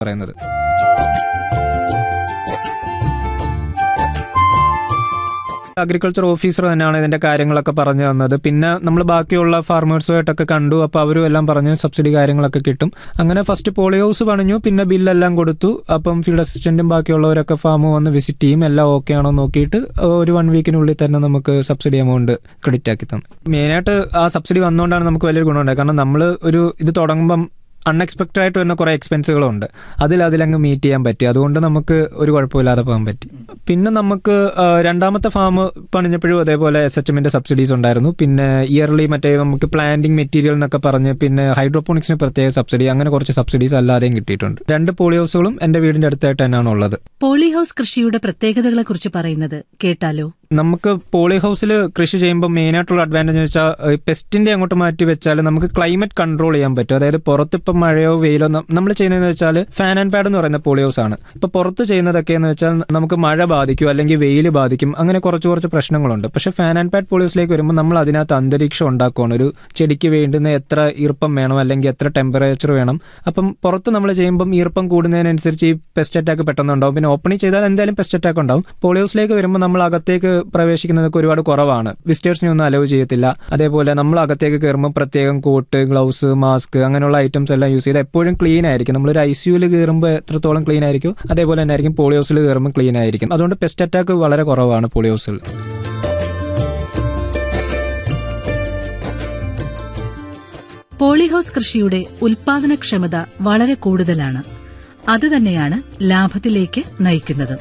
പറയുന്നത് agriculture officer തന്നെയാണ് ഇതിന്റെ കാര്യങ്ങളൊക്കെ പറഞ്ഞു തന്നത് പിന്നെ നമ്മൾ ബാക്കിയുള്ള ഫാർമേഴ്സുമായിട്ടൊക്കെ കണ്ടു അപ്പോൾ അവരും എല്ലാം പറഞ്ഞു സബ്സിഡി കാര്യങ്ങളൊക്കെ കിട്ടും അങ്ങനെ ഫസ്റ്റ് പോളി ഹൗസ് പണിഞ്ഞു പിന്നെ ബില്ലെല്ലാം കൊടുത്തു അപ്പം ഫീൽഡ് അസിസ്റ്റന്റും ബാക്കിയുള്ളവരൊക്കെ ഫാം വന്ന് വിസിറ്റ് ചെയ്യും എല്ലാം ഓക്കെ ആണോ നോക്കിയിട്ട് ഒരു വൺ വീക്കിനുള്ളിൽ തന്നെ നമുക്ക് സബ്സിഡി എമൗണ്ട് ക്രെഡിറ്റ് ആക്കി തന്നു മെയിനായിട്ട് ആ സബ്സിഡി വന്നുകൊണ്ടാണ് നമുക്ക് വലിയൊരു ഗുണമുണ്ടായത് കാരണം നമ്മൾ ഒരു ഇത് തുടങ്ങുമ്പം അൺഎക്സ്പെക്റ്റഡ് ആയിട്ട് വരുന്ന കുറേ എക്സ്പെൻസുകളുണ്ട് അതിൽ അതിലങ്ങ് മീറ്റ് ചെയ്യാൻ പറ്റി അതുകൊണ്ട് നമുക്ക് ഒരു കുഴപ്പമില്ലാതെ പോകാൻ പറ്റി പിന്നെ നമുക്ക് ആ, രണ്ടാമത്തെ ഫാം പണിഞ്ഞപ്പോഴും അതേപോലെ എസ് എച്ച് എമ്മിന്റെ സബ്സിഡീസ് ഉണ്ടായിരുന്നു പിന്നെ ഇയർലി മറ്റേ നമുക്ക് പ്ലാന്റിംഗ് മെറ്റീരിയൽ എന്നൊക്കെ പറഞ്ഞ് പിന്നെ ഹൈഡ്രോപോണിക്സിന് പ്രത്യേക സബ്സിഡി അങ്ങനെ കുറച്ച് സബ്സിഡീസ് അല്ലാതെയും കിട്ടിയിട്ടുണ്ട് രണ്ട് പോളി ഹൗസുകളും എന്റെ വീടിന്റെ അടുത്തായിട്ട് തന്നെയാണ് ഉള്ളത് പോളിഹൌസ് കൃഷിയുടെ പ്രത്യേകതകളെക്കുറിച്ച് പറയുന്നത് കേട്ടാലോ നമുക്ക് പോളി ഹൗസിൽ കൃഷി ചെയ്യുമ്പോൾ മെയിൻ ആയിട്ടുള്ള അഡ്വാൻറ്റേജ് എന്ന് വെച്ചാൽ പെസ്റ്റിന്റെ അങ്ങോട്ട് മാറ്റി വെച്ചാൽ നമുക്ക് ക്ലൈമറ്റ് കൺട്രോൾ ചെയ്യാൻ പറ്റും അതായത് പുറത്ത് ഇപ്പം മഴയോ വെയിലോ നമ്മൾ ചെയ്യുന്നതെന്ന് വെച്ചാൽ ഫാൻ ആൻഡ് പാഡ് എന്ന് പറയുന്ന പോളി ഹൗസ് ആണ് ഇപ്പൊ പുറത്ത് ചെയ്യുന്നതൊക്കെ എന്ന് വെച്ചാൽ നമുക്ക് മഴ ബാധിക്കും അല്ലെങ്കിൽ വെയിൽ ബാധിക്കും അങ്ങനെ കുറച്ച് കുറച്ച് പ്രശ്നങ്ങളുണ്ട് പക്ഷെ ഫാൻ ആൻഡ് പാഡ് പോളി ഹൗസിലേക്ക് വരുമ്പോൾ നമ്മൾ അതിനകത്ത് അന്തരീക്ഷം ഉണ്ടാക്കുകയാണ് ഒരു ചെടിക്ക് വേണ്ടുന്ന എത്ര ഈർപ്പം വേണം അല്ലെങ്കിൽ എത്ര ടെമ്പറേച്ചർ വേണം അപ്പം പുറത്ത് നമ്മൾ ചെയ്യുമ്പം ഈർപ്പം കൂടുന്നതിനനുസരിച്ച് ഈ പെസ്റ്റ് അറ്റാക്ക് പെട്ടെന്ന് ഉണ്ടാവും പിന്നെ ഓപ്പണിംഗ് ചെയ്താൽ എന്തായാലും പെസ്റ്റ് അറ്റാക്ക് ഉണ്ടാവും പോളി ഹൗസിലേക്ക് വരുമ്പോൾ നമ്മൾ അകത്തേക്ക് പ്രവേശിക്കുന്നതൊക്കെ ഒരുപാട് കുറവാണ് വിസിറ്റേഴ്സിനെ ഒന്നും അലവ് ചെയ്യത്തില്ല അതേപോലെ നമ്മൾ അകത്തേക്ക് കയറുമ്പോൾ പ്രത്യേകം കോട്ട് ഗ്ലൗസ് മാസ്ക് അങ്ങനെയുള്ള ഐറ്റംസ് എല്ലാം യൂസ് ചെയ്ത് എപ്പോഴും ക്ലീൻ ആയിരിക്കും നമ്മളൊരു ഐ സിയുയിൽ കയറുമ്പോൾ എത്രത്തോളം ക്ലീൻ ആയിരിക്കും അതേപോലെ തന്നെ ആയിരിക്കും പോളി ഹൗസിൽ കയറുമ്പോൾ ക്ലീൻ ആയിരിക്കും അതുകൊണ്ട് പെസ്റ്റ് അറ്റാക്ക് വളരെ കുറവാണ് പോളി ഹൗസിൽ പോളിഹൌസ് കൃഷിയുടെ ഉൽപാദനക്ഷമത വളരെ കൂടുതലാണ് അതുതന്നെയാണ് ലാഭത്തിലേക്ക് നയിക്കുന്നത്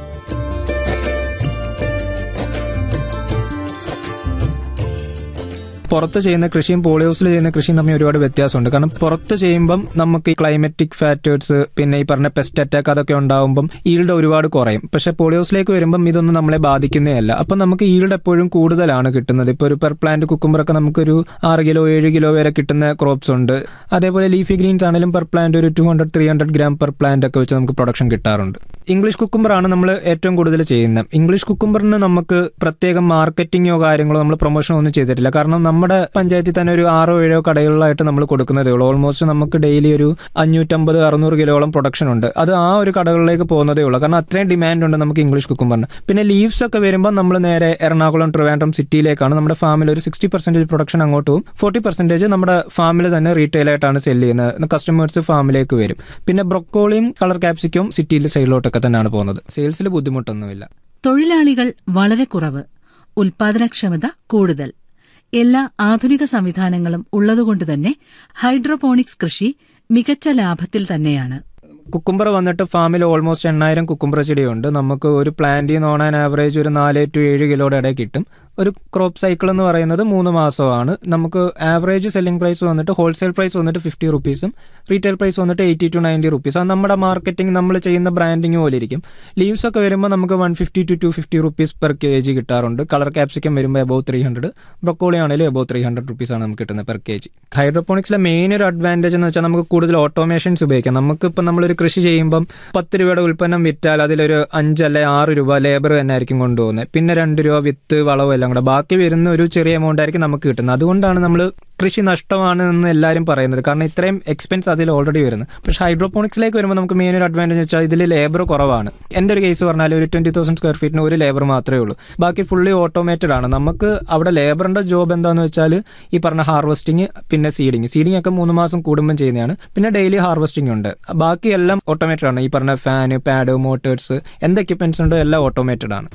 പുറത്ത് ചെയ്യുന്ന കൃഷിയും പോളി ഹൗസിൽ ചെയ്യുന്ന കൃഷിയും തമ്മിൽ ഒരുപാട് വ്യത്യാസമുണ്ട് കാരണം പുറത്ത് ചെയ്യുമ്പം നമുക്ക് ഈ ക്ലൈമറ്റിക് ഫാക്ടേഴ്സ് പിന്നെ ഈ പറഞ്ഞ പെസ്റ്റ് അറ്റാക്ക് അതൊക്കെ ഉണ്ടാവുമ്പം ഈൽഡ് ഒരുപാട് കുറയും പക്ഷെ പോളി ഹൗസിലേക്ക് വരുമ്പം ഇതൊന്നും നമ്മളെ ബാധിക്കുന്നേ അല്ല അപ്പം നമുക്ക് ഈൽഡ് എപ്പോഴും കൂടുതലാണ് കിട്ടുന്നത് ഇപ്പോൾ ഒരു പെർ പ്ലാന്റ് കുക്കുമ്പറൊക്കെ നമുക്കൊരു ആറ് കിലോ ഏഴ് കിലോ വരെ കിട്ടുന്ന ക്രോപ്സ് ഉണ്ട് അതേപോലെ ലീഫി ഗ്രീൻസ് ആണെങ്കിലും പെർ പ്ലാന്റ് ഒരു two hundred three hundred gram per plant ഒക്കെ വെച്ച് നമുക്ക് പ്രൊഡക്ഷൻ കിട്ടാറുണ്ട് ഇംഗ്ലീഷ് കുക്കുംബറാണ് നമ്മൾ ഏറ്റവും കൂടുതൽ ചെയ്യുന്നത് ഇംഗ്ലീഷ് കുക്കുംബറിന് നമുക്ക് പ്രത്യേകം മാർക്കറ്റിങ്ങോ കാര്യങ്ങളോ നമ്മൾ പ്രൊമോഷനോ ഒന്നും ചെയ്തിട്ടില്ല കാരണം നമ്മുടെ പഞ്ചായത്തിൽ തന്നെ ഒരു ആറോ ഏഴോ കടകളിലായിട്ട് നമ്മൾ കൊടുക്കുന്നതേ ഉള്ളൂ ഓൾമോസ്റ്റ് നമുക്ക് ഡെയിലി ഒരു അഞ്ഞൂറ്റമ്പത് അറുന്നൂറ് കിലോളം പ്രൊഡക്ഷൻ ഉണ്ട് അത് ആ ഒരു കടകളിലേക്ക് പോകുന്നതേ ഉള്ളൂ കാരണം അത്രയും ഡിമാൻഡ് ഉണ്ട് നമുക്ക് ഇംഗ്ലീഷ് കുക്കുംബറിന് പിന്നെ ലീവ്സ് ഒക്കെ വരുമ്പോൾ നമ്മൾ നേരെ എറണാകുളം ട്രിവാൻഡ്രം സിറ്റിയിലേക്കാണ് നമ്മുടെ ഫാമിൽ ഒരു സിക്സ്റ്റി പെർസെന്റേജ് പ്രൊഡക്ഷൻ അങ്ങോട്ട് പോകും ഫോർട്ടി പെർസെന്റേജ് നമ്മുടെ ഫാമിൽ തന്നെ റീറ്റെയിൽ ആയിട്ടാണ് സെല് ചെയ്യുന്നത് കസ്റ്റമേഴ്സ് ഫാമിലേക്ക് വരും പിന്നെ ബ്രൊക്കോളിയും കളർ ക്യാപ്സിക്കും സിറ്റിയിൽ സൈഡിലോട്ടൊക്കെ തന്നെയാണ് പോകുന്നത് സെയിൽസിൽ ബുദ്ധിമുട്ടൊന്നുമില്ല തൊഴിലാളികൾ വളരെ കുറവ് ഉൽപാദനക്ഷമത കൂടുതൽ എല്ലാ ആധുനിക സംവിധാനങ്ങളും ഉള്ളതുകൊണ്ട് തന്നെ ഹൈഡ്രോപോണിക്സ് കൃഷി മികച്ച ലാഭത്തിൽ തന്നെയാണ് കുക്കുംബർ വന്നിട്ട് ഫാമിൽ ഓൾമോസ്റ്റ് എണ്ണായിരം കുക്കുംബർ ചെടിയുണ്ട് നമുക്ക് ഒരു പ്ലാന്റിൽ നിന്ന് ഓൺ ആൻ ആവറേജ് ഒരു നാല് ടു ഏഴ് കിലോയുടെ ഇടയിൽ കിട്ടും ഒരു ക്രോപ്പ് സൈക്കിൾ എന്ന് പറയുന്നത് മൂന്ന് മാസമാണ് നമുക്ക് ആവറേജ് സെല്ലിംഗ് പ്രൈസ് വന്നിട്ട് ഹോൾസെയിൽ പ്രൈസ് വന്നിട്ട് ഫിഫ്റ്റി റുപ്പീസും റീറ്റെയിൽ പ്രൈസ് വന്നിട്ട് എയ്റ്റി ടു നയൻറ്റി റുപ്പീസ് അത് നമ്മുടെ മാർക്കറ്റിംഗ് നമ്മൾ ചെയ്യുന്ന ബ്രാൻഡിങ് പോലെ ഇരിക്കും ലീവ്സ് ഒക്കെ വരുമ്പോൾ നമുക്ക് one fifty to two fifty rupees per K G കിട്ടാറുണ്ട് കളർ ക്യാപ്സിക്കം വരുമ്പോൾ എബോ ത്രീ ഹൺഡ്രഡ് ബ്രൊക്കോളി ആണെങ്കിലും എബോ ത്രീ ഹൺഡ്രഡ് റുപ്പീസ് ആണ് നമുക്ക് കിട്ടുന്നത് പെർ കെ ജി ഹൈഡ്രോപോണിക്സിലെ മെയിൻ ഒരു അഡ്വാൻറ്റേജ് എന്ന് വെച്ചാൽ നമുക്ക് കൂടുതൽ ഓട്ടോമേഷൻസ് ഉപയോഗിക്കാം നമുക്ക് ഇപ്പം നമ്മളൊരു കൃഷി ചെയ്യുമ്പം പത്ത് രൂപയുടെ ഉൽപ്പന്നം വിറ്റാൽ അതിലൊരു അഞ്ച് അല്ലെ ആറ് രൂപ ലേബർ തന്നെ ആയിരിക്കും കൊണ്ടുപോകുന്നത് പിന്നെ രണ്ട് രൂപ വിത്ത് വളവും എല്ലാം കൂടെ ബാക്കി വരുന്ന ഒരു ചെറിയ എമൗണ്ട് ആയിരിക്കും നമുക്ക് കിട്ടുന്നത് അതുകൊണ്ടാണ് നമ്മൾ കൃഷി നഷ്ടമാണ് എന്ന് എല്ലാവരും പറയുന്നത് കാരണം ഇത്രയും എക്സ്പെൻസ് അതിൽ ഓൾറെഡി വരുന്നത് പക്ഷേ ഹൈഡ്രോപോണിക്സിലേക്ക് വരുമ്പോൾ നമുക്ക് മെയിൻ ഒരു അഡ്വാൻറ്റേജ് വെച്ചാൽ ഇതിൽ ലേബർ കുറവാണ് എൻ്റെ ഒരു കേസ് പറഞ്ഞാൽ ഒരു ട്വന്റി തൗസൻഡ് സ്ക്വയർ ഫീറ്റിന് ഒരു ലേബർ മാത്രമേ ഉള്ളൂ ബാക്കി ഫുള്ളി ഓട്ടോമേറ്റഡ് ആണ് നമുക്ക് അവിടെ ലേബറിന്റെ ജോബ് എന്താണെന്ന് വെച്ചാൽ ഈ പറഞ്ഞ ഹാർവസ്റ്റിംഗ് പിന്നെ സീഡിങ് സീഡിംഗ് ഒക്കെ മൂന്ന് മാസം കൂടുമ്പം ചെയ്യുന്നതാണ് പിന്നെ ഡെയിലി ഹാർവസ്റ്റിംഗ് ഉണ്ട് ബാക്കി എല്ലാം ഓട്ടോമേറ്റഡ് ആണ് ഈ പറഞ്ഞ ഫാന് പാഡ് മോട്ടേഴ്സ് എന്ത് എക്യുപ്മെന്റ്സ് ഉണ്ടോ എല്ലാം ഓട്ടോമേറ്റഡ് ആണ്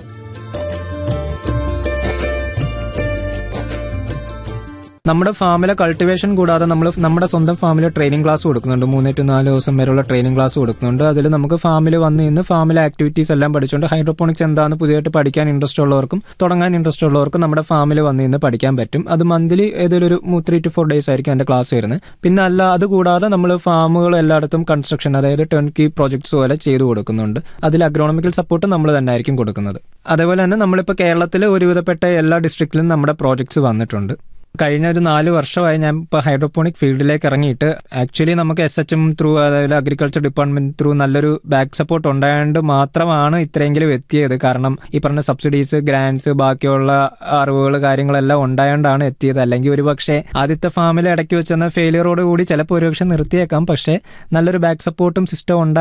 നമ്മുടെ ഫാമിലെ കൾട്ടിവേഷൻ കൂടാതെ നമ്മൾ നമ്മുടെ സ്വന്തം ഫാമിലെ ട്രെയിനിങ് ക്ലാസ് കൊടുക്കുന്നുണ്ട് മൂന്ന് ടു നാല് ദിവസം വരെയുള്ള ട്രെയിനിങ് ക്ലാസ് കൊടുക്കുന്നുണ്ട് അതിൽ നമുക്ക് ഫാമിൽ വന്ന് നിന്ന് ഫാമിലെ ആക്ടിവിറ്റീസ് എല്ലാം പഠിച്ചുകൊണ്ട് ഹൈഡ്രോപോണിക്സ് എന്താണെന്ന് പുതിയതായിട്ട് പഠിക്കാൻ ഇൻട്രസ്റ്റ് ഉള്ളവർക്കും തുടങ്ങാൻ ഇൻട്രസ്റ്റ് ഉള്ളവർക്കും നമ്മുടെ ഫാമിൽ വന്ന് നിന്ന് പഠിക്കാൻ പറ്റും അത് മന്ത്ലി ഏതൊരു ഒരു ത്രീ ടു ഫോർ ഡേയ്സ് ആയിരിക്കും എൻ്റെ ക്ലാസ് വരുന്നത് പിന്നെ അല്ല അത് കൂടാതെ നമ്മൾ ഫാമുകൾ എല്ലായിടത്തും കൺസ്ട്രക്ഷൻ അതായത് ടേൺകി പ്രോജക്ട്സ് പോലെ ചെയ്തു കൊടുക്കുന്നുണ്ട് അതിൽ അഗ്രോണമിക്കൽ സപ്പോർട്ട് നമ്മൾ തന്നെ ആയിരിക്കും കൊടുക്കുന്നത് അതേപോലെ തന്നെ നമ്മളിപ്പോൾ കേരളത്തിൽ ഒരുവിധപ്പെട്ട എല്ലാ ഡിസ്ട്രിക്റ്റിലും നമ്മുടെ പ്രോജക്ട്സ് വന്നിട്ടുണ്ട് കഴിഞ്ഞ ഒരു നാല് വർഷമായി ഞാൻ ഇപ്പോൾ ഹൈഡ്രോപോണിക് ഫീൽഡിലേക്ക് ഇറങ്ങിയിട്ട് ആക്ച്വലി നമുക്ക് എസ് എച്ച് എം ത്രൂ അതായത് അഗ്രികൾച്ചർ ഡിപ്പാർട്ട്മെന്റ് ത്രൂ നല്ലൊരു ബാക്ക് സപ്പോർട്ട് ഉണ്ടായതുകൊണ്ട് മാത്രമാണ് ഇത്രയെങ്കിലും എത്തിയത് കാരണം ഈ പറഞ്ഞ സബ്സിഡീസ് ഗ്രാൻസ് ബാക്കിയുള്ള അറിവുകൾ കാര്യങ്ങളെല്ലാം ഉണ്ടായതുകൊണ്ടാണ് എത്തിയത് അല്ലെങ്കിൽ ഒരു പക്ഷേ ആദ്യത്തെ ഫാമിൽ ഇടയ്ക്ക് വെച്ചെന്ന ഫെയിലിയറോട് കൂടി ചിലപ്പോൾ ഒരുപക്ഷെ നിർത്തിയേക്കാം പക്ഷേ നല്ലൊരു ബാക്ക് സപ്പോർട്ടും സിസ്റ്റം